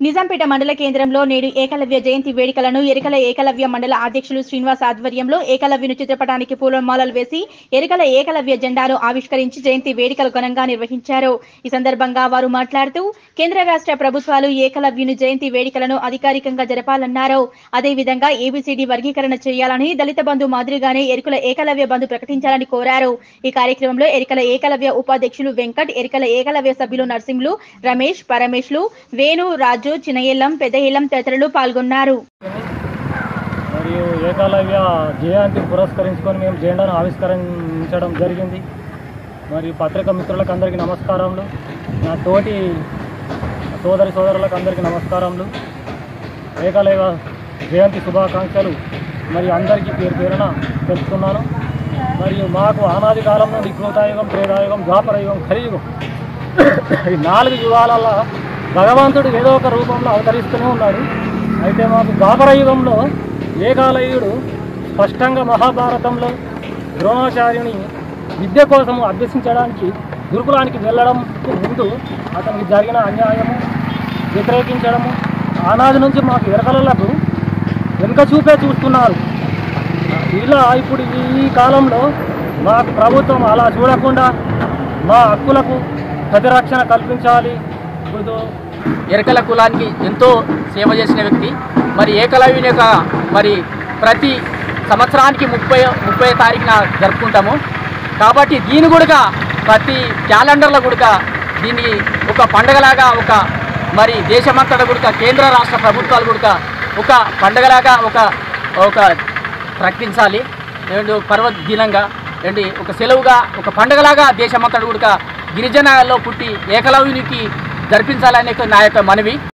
నిజాంపేట మండల కేంద్రంలో నేడు ఏకలవ్య జయంతి వేడుకలను ఎరికల ఏకలవ్య మండల అధ్యక్షులు శ్రీనివాస్ ఆధ్వర్యంలో ఏకలవ్యుని చిత్రపటానికి పూలమాలలు వేసి ఎరికల ఏకలవ్య జెండాను ఆవిష్కరించి జయంతి వేడుకలు ఘనంగా నిర్వహించారు ఈ సందర్భంగా వారు మాట్లాడుతూ కేంద్ర రాష్ట్ర ప్రభుత్వాలు ఏకలవ్యుని జయంతి వేడుకలను అధికారికంగా జరపాలన్నారు అదేవిధంగా ఏబిసిడి వర్గీకరణ చేయాలని దళిత బంధు మాదిరిగానే ఎరుకల ఏకలవ్య బంధు ప్రకటించాలని కోరారు ఈ కార్యక్రమంలో ఎరికల ఏకలవ్య ఉపాధ్యక్షులు వెంకట్ ఎరికల ఏకలవ్య సభ్యులు నర్సింహులు రమేష్ పరమేష్లు వేణు రాజు చిన్నయల్లం పెద్దయల్లం తదితరులు పాల్గొన్నారు మరియు ఏకలవ్య జయంతి పురస్కరించుకొని మేము జెండాను ఆవిష్కరించడం జరిగింది మరియు పత్రికా మిత్రులకు అందరికీ నమస్కారములు నా తోటి సోదరి సోదరులకు అందరికీ నమస్కారములు ఏకలవ్య జయంతి శుభాకాంక్షలు మరియు అందరికీ పేరు పేరున తెలుపుతున్నాను మరియు మాకు ఆనాది కాలం నుండి కృతాయుగం త్రేతాయుగం ద్వాపరయుగం కలియుగం ఈ నాలుగు యుగాలలో భగవంతుడు ఏదో ఒక రూపంలో అవతరిస్తూనే ఉన్నాడు అయితే మాకు ద్వాపర యుగంలో ఏకాలయుడు స్పష్టంగా మహాభారతంలో ద్రోణాచార్యుని విద్య కోసం అభ్యసించడానికి గురుకులానికి వెళ్ళడంకు ముందు అతనికి జరిగిన అన్యాయము వ్యతిరేకించడము ఆనాది నుంచి మాకు ఎరకలకు వెనుక చూపే చూస్తున్నారు ఇలా ఇప్పుడు ఈ కాలంలో మాకు ప్రభుత్వం అలా చూడకుండా మా హక్కులకు ప్రతిరక్షణ కల్పించాలి ఇప్పుడు ఎరకల కులానికి ఎంతో సేవ చేసిన వ్యక్తి మరి ఏకలవ్యుని యొక్క మరి ప్రతి సంవత్సరానికి ముప్పై ముప్పై తారీఖున జరుపుకుంటాము కాబట్టి దీని కూడా ప్రతి క్యాలెండర్లో కూడా దీన్ని ఒక పండగలాగా ఒక మరి దేశమంతటా కూడా కేంద్ర రాష్ట్ర ప్రభుత్వాలు కూడా ఒక పండగలాగా ఒక ఒక ప్రకటించాలి రెండు పర్వదినంగా ఏంటి ఒక సెలవుగా ఒక పండగలాగా దేశమంతటా కూడా గిరిజనాల్లో పుట్టి ఏకలవ్యునికి జరిపించాలనే నా యొక్క మనవి